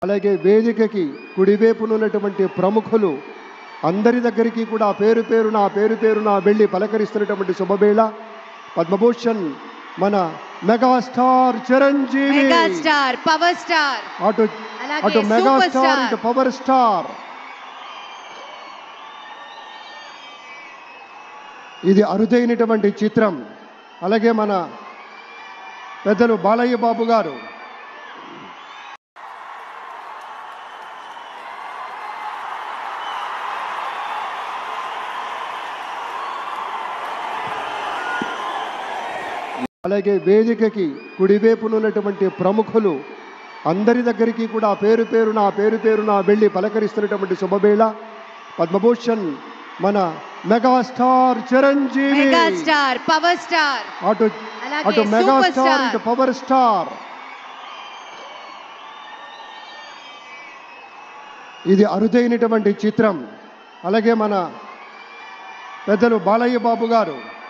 అలాగే వేదికకి కుడివైపున ఉన్నటువంటి ప్రముఖులు అందరి దగ్గరికి కూడా పేరు పేరున పేరు పేరున వెళ్ళి పలకరిస్తున్నటువంటి శుభవేళ పద్మభూషణ్ మన megastar Chiranjeevi megastar power star అటు అలాగే అటు సూపర్ మెగాస్టార్ స్టార్. ఇటు పవర్ స్టార్ ఇది అరుదైనటువంటి చిత్రం అలాగే మన పెద్దలు బాలయ్య బాబు గారు అలాగే వేదికకి కుడివైపున ఉన్నటువంటి ప్రముఖులు అందరి దగ్గరికి కూడా పేరు పేరున పేరు పేరున వెళ్ళి పలకరిస్తున్నటువంటి శుభవేళ పద్మభూషణ్ మన megastar Chiranjeevi megastar power star అటు అలాగే అటు సూపర్ మెగాస్టార్ స్టార్. ఇటు పవర్ స్టార్ ఇది అరుదైనటువంటి చిత్రం అలాగే మన పెద్దలు బాలయ్య బాబు గారు